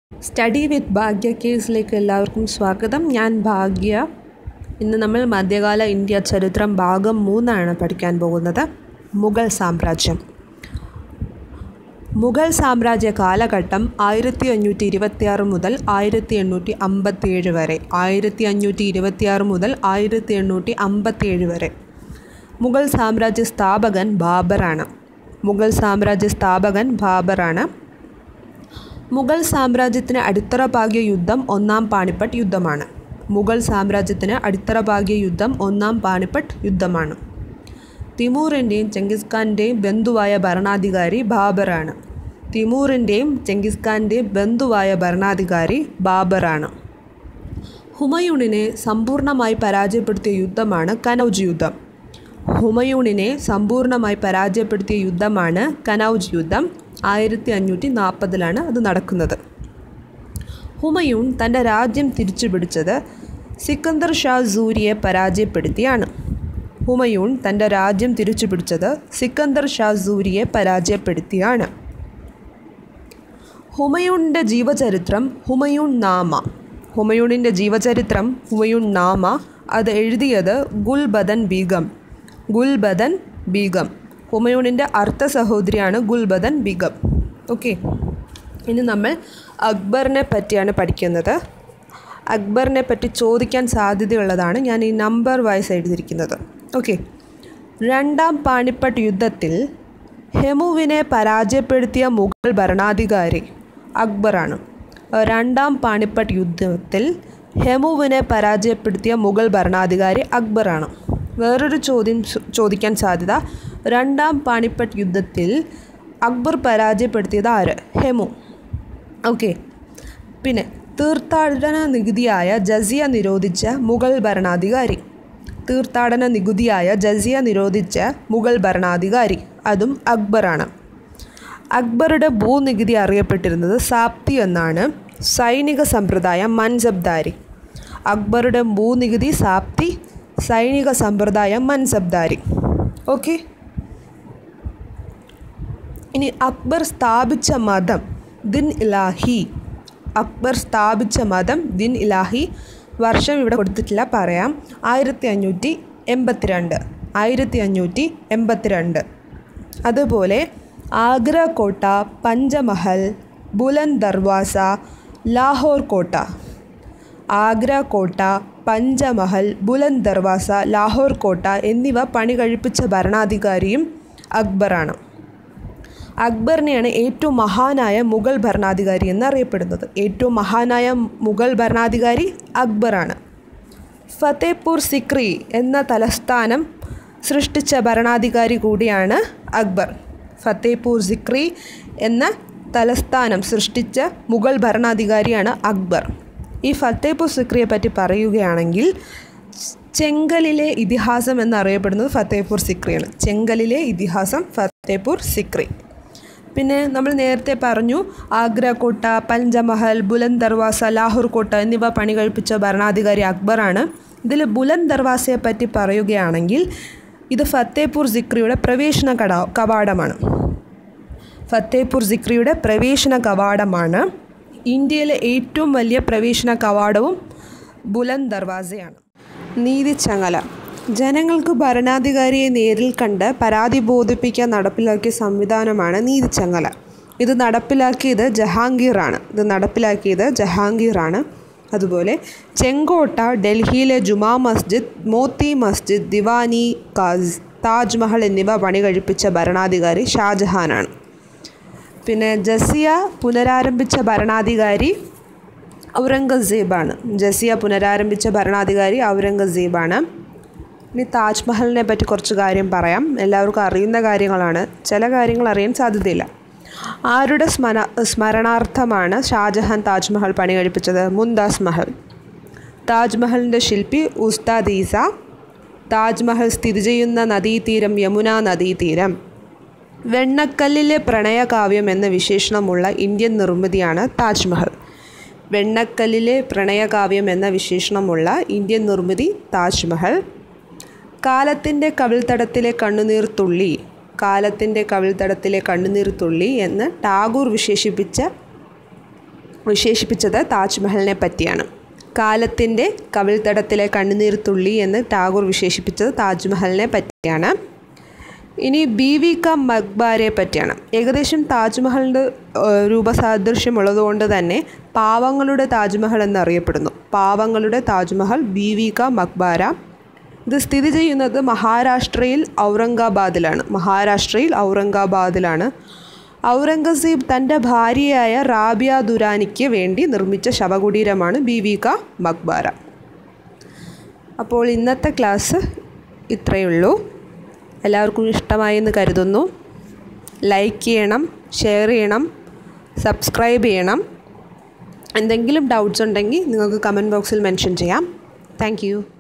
study വിത്ത് ഭാഗ്യ കേസിലേക്ക് എല്ലാവർക്കും സ്വാഗതം ഞാൻ ഭാഗ്യ ഇന്ന് നമ്മൾ മധ്യകാല ഇന്ത്യ ചരിത്രം ഭാഗം മൂന്നാണ് പഠിക്കാൻ പോകുന്നത് മുഗൾ സാമ്രാജ്യം മുഗൾ സാമ്രാജ്യ കാലഘട്ടം ആയിരത്തി അഞ്ഞൂറ്റി ഇരുപത്തിയാറ് മുതൽ ആയിരത്തി എണ്ണൂറ്റി അമ്പത്തിയേഴ് വരെ ആയിരത്തി അഞ്ഞൂറ്റി ഇരുപത്തിയാറ് മുതൽ ആയിരത്തി എണ്ണൂറ്റി അമ്പത്തിയേഴ് വരെ മുഗൾ സാമ്രാജ്യ സ്ഥാപകൻ ബാബറാണ് മുഗൾ സാമ്രാജ്യ സ്ഥാപകൻ ബാബറാണ് മുഗൾ സാമ്രാജ്യത്തിന് അടിത്തറ പാകിയ യുദ്ധം ഒന്നാം പാണിപ്പട്ട് യുദ്ധമാണ് മുഗൾ സാമ്രാജ്യത്തിന് അടിത്തറ പാകിയ യുദ്ധം ഒന്നാം പാണിപ്പട്ട് യുദ്ധമാണ് തിമൂറിൻ്റെയും ചെങ്കിസ് ഖാൻ്റെയും ബന്ധുവായ ഭരണാധികാരി ബാബറാണ് തിമൂറിൻ്റെയും ചെങ്കിസ് ഖാൻ്റെയും ബന്ധുവായ ഭരണാധികാരി ബാബറാണ് ഹുമയൂണിനെ സമ്പൂർണ്ണമായി പരാജയപ്പെടുത്തിയ യുദ്ധമാണ് കനൗജ് യുദ്ധം ഹുമയൂണിനെ സമ്പൂർണ്ണമായി പരാജയപ്പെടുത്തിയ യുദ്ധമാണ് കനൗജ് യുദ്ധം ആയിരത്തി അഞ്ഞൂറ്റി നാൽപ്പതിലാണ് അത് നടക്കുന്നത് ഹുമയൂൺ തൻ്റെ രാജ്യം തിരിച്ചുപിടിച്ചത് സിക്കന്ദർ ഷാ സൂരിയെ പരാജയപ്പെടുത്തിയാണ് ഹുമയൂൺ തൻ്റെ രാജ്യം തിരിച്ചുപിടിച്ചത് സിക്കന്ദർ ഷാ സൂരിയെ പരാജയപ്പെടുത്തിയാണ് ഹുമയൂണിൻ്റെ ജീവചരിത്രം ഹുമയൂൺ നാമ ഹുമയൂണിൻ്റെ ജീവചരിത്രം ഹുമയൂൺ നാമ അത് എഴുതിയത് ഗുൽബദൻ ബീഗം ഗുൽബദൻ ബീഗം ഹുമയൂണിൻ്റെ അർത്ഥ സഹോദരിയാണ് ഗുൽബദൻ ബീഗം ഓക്കെ ഇനി നമ്മൾ അക്ബറിനെ പറ്റിയാണ് പഠിക്കുന്നത് അക്ബറിനെ പറ്റി ചോദിക്കാൻ സാധ്യതയുള്ളതാണ് ഞാൻ ഈ നമ്പർ വൈസ് എഴുതിയിരിക്കുന്നത് ഓക്കെ രണ്ടാം പാണിപ്പട്ട് യുദ്ധത്തിൽ ഹെമുവിനെ പരാജയപ്പെടുത്തിയ മുഗൾ ഭരണാധികാരി അക്ബറാണ് രണ്ടാം പാണിപ്പട്ട് യുദ്ധത്തിൽ ഹെമുവിനെ പരാജയപ്പെടുത്തിയ മുഗൾ ഭരണാധികാരി അക്ബറാണ് വേറൊരു ചോദ്യം ചോദിക്കാൻ സാധ്യത രണ്ടാം പാണിപ്പട്ട് യുദ്ധത്തിൽ അക്ബർ പരാജയപ്പെടുത്തിയത് ആര് ഹെമു ഓക്കെ പിന്നെ തീർത്ഥാടന നികുതിയായ ജസിയ നിരോധിച്ച മുഗൾ ഭരണാധികാരി തീർത്ഥാടന നികുതിയായ ജസിയ നിരോധിച്ച മുഗൾ ഭരണാധികാരി അതും അക്ബറാണ് അക്ബറുടെ ഭൂനികുതി അറിയപ്പെട്ടിരുന്നത് സാപ്തി എന്നാണ് സൈനിക സമ്പ്രദായം മൻസബ്ദാരി അക്ബറുടെ ഭൂനികുതി സാപ്തി സൈനിക സമ്പ്രദായം മൻസബ്ദാരി ഓക്കെ ഇനി അക്ബർ സ്ഥാപിച്ച മതം ദിൻ ഇലാഹി അക്ബർ സ്ഥാപിച്ച മതം ദിൻ ഇലാഹി വർഷം ഇവിടെ കൊടുത്തിട്ടില്ല പറയാം ആയിരത്തി അഞ്ഞൂറ്റി എൺപത്തിരണ്ട് ആയിരത്തി അഞ്ഞൂറ്റി എൺപത്തിരണ്ട് അതുപോലെ ആഗ്ര കോട്ട പഞ്ചമഹൽ ബുലന്ദ് ദർവാസ ലാഹോർ കോട്ട ആഗ്ര കോട്ട പഞ്ചമഹൽ ബുലന്ദ് ദർവാസ ലാഹോർ കോട്ട എന്നിവ പണി കഴിപ്പിച്ച ഭരണാധികാരിയും അക്ബറാണ് അക്ബറിനെയാണ് ഏറ്റവും മഹാനായ മുഗൾ ഭരണാധികാരി എന്നറിയപ്പെടുന്നത് ഏറ്റവും മഹാനായ മുഗൾ ഭരണാധികാരി അക്ബറാണ് ഫത്തേപൂർ സിക്രി എന്ന തലസ്ഥാനം സൃഷ്ടിച്ച ഭരണാധികാരി കൂടിയാണ് അക്ബർ ഫത്തേപൂർ സിക്രി എന്ന തലസ്ഥാനം സൃഷ്ടിച്ച മുഗൾ ഭരണാധികാരിയാണ് അക്ബർ ഈ ഫത്തേപൂർ സിക്രിയെ പറ്റി പറയുകയാണെങ്കിൽ ചെങ്കലിലെ ഇതിഹാസം എന്നറിയപ്പെടുന്നത് ഫത്തേപൂർ സിക്രിയാണ് ചെങ്കലിലെ ഇതിഹാസം ഫത്തേപൂർ സിക്രി പിന്നെ നമ്മൾ നേരത്തെ പറഞ്ഞു ആഗ്ര കോട്ട പഞ്ചമഹൽ ബുലന്ദ് ദർവാസ ലാഹോർ കോട്ട എന്നിവ പണി കഴിപ്പിച്ച ഭരണാധികാരി അക്ബറാണ് ഇതിൽ ബുലന്ദ് ദർവാസയെ പറ്റി പറയുകയാണെങ്കിൽ ഇത് ഫത്തേപൂർ സിക്രിയുടെ പ്രവേശന കട കവാടമാണ് ഫത്തേപൂർ സിക്രിയുടെ പ്രവേശന കവാടമാണ് ഇന്ത്യയിലെ ഏറ്റവും വലിയ പ്രവേശന കവാടവും ബുലന്ദ് ദർവാസയാണ് നീതിച്ചങ്ങല ജനങ്ങൾക്ക് ഭരണാധികാരിയെ നേരിൽ കണ്ട് പരാതി ബോധിപ്പിക്കാൻ നടപ്പിലാക്കിയ സംവിധാനമാണ് നീതിച്ചങ്ങല ഇത് നടപ്പിലാക്കിയത് ജഹാംഗീറാണ് ഇത് നടപ്പിലാക്കിയത് ജഹാംഗീറാണ് അതുപോലെ ചെങ്കോട്ട ഡൽഹിയിലെ ജുമാ മസ്ജിദ് മോത്തി മസ്ജിദ് ദിവാനി കാസ് താജ്മഹൽ എന്നിവ പണി കഴിപ്പിച്ച ഭരണാധികാരി ഷാജഹാനാണ് പിന്നെ ജസിയ പുനരാരംഭിച്ച ഭരണാധികാരി ഔറംഗസീബാണ് ജസിയ പുനരാരംഭിച്ച ഭരണാധികാരി ഔറംഗസീബാണ് ഇനി താജ്മഹലിനെ പറ്റി കുറച്ച് കാര്യം പറയാം എല്ലാവർക്കും അറിയുന്ന കാര്യങ്ങളാണ് ചില കാര്യങ്ങൾ അറിയാൻ സാധ്യതയില്ല ആരുടെ സ്മര സ്മരണാർത്ഥമാണ് ഷാജഹാൻ താജ്മഹൽ പണി കഴിപ്പിച്ചത് മുന്താസ് മഹൽ താജ്മഹലിൻ്റെ ശില്പി ഉസ്താദ് ഈസ താജ്മഹൽ സ്ഥിതി ചെയ്യുന്ന നദീതീരം യമുന നദീതീരം വെണ്ണക്കല്ലിലെ പ്രണയകാവ്യം എന്ന വിശേഷണമുള്ള ഇന്ത്യൻ നിർമ്മിതിയാണ് താജ്മഹൽ വെണ്ണക്കല്ലിലെ പ്രണയകാവ്യം എന്ന വിശേഷണമുള്ള ഇന്ത്യൻ നിർമ്മിതി താജ്മഹൽ കാലത്തിൻ്റെ കവിൾത്തടത്തിലെ കണ്ണുനീർ തുള്ളി കാലത്തിൻ്റെ കവിൾത്തടത്തിലെ കണ്ണുനീർ തുള്ളി എന്ന് ടാഗോർ വിശേഷിപ്പിച്ച വിശേഷിപ്പിച്ചത് താജ്മഹലിനെ പറ്റിയാണ് കാലത്തിൻ്റെ കവിൾത്തടത്തിലെ കണ്ണുനീർ തുള്ളി എന്ന് ടാഗോർ വിശേഷിപ്പിച്ചത് താജ്മഹലിനെ പറ്റിയാണ് ഇനി ബി വി ക മക്ബാരയെ പറ്റിയാണ് ഏകദേശം താജ്മഹലിൻ്റെ രൂപസാദൃശ്യമുള്ളതുകൊണ്ട് തന്നെ പാവങ്ങളുടെ താജ്മഹൽ എന്നറിയപ്പെടുന്നു പാവങ്ങളുടെ താജ്മഹൽ ബി വി ക മക്ബാര ഇത് സ്ഥിതി ചെയ്യുന്നത് മഹാരാഷ്ട്രയിൽ ഔറംഗാബാദിലാണ് മഹാരാഷ്ട്രയിൽ ഔറംഗാബാദിലാണ് ഔറംഗസീബ് തൻ്റെ ഭാര്യയായ റാബിയ ദുരാനിക്ക് വേണ്ടി നിർമ്മിച്ച ശവകുടീരമാണ് ബി വി ക മക്ബാര അപ്പോൾ ഇന്നത്തെ ക്ലാസ് ഇത്രയേ ഉള്ളൂ എല്ലാവർക്കും ഇഷ്ടമായി എന്ന് കരുതുന്നു ലൈക്ക് ചെയ്യണം ഷെയർ ചെയ്യണം സബ്സ്ക്രൈബ് ചെയ്യണം എന്തെങ്കിലും ഡൗട്ട്സ് ഉണ്ടെങ്കിൽ നിങ്ങൾക്ക് കമൻറ്റ് ബോക്സിൽ മെൻഷൻ ചെയ്യാം താങ്ക്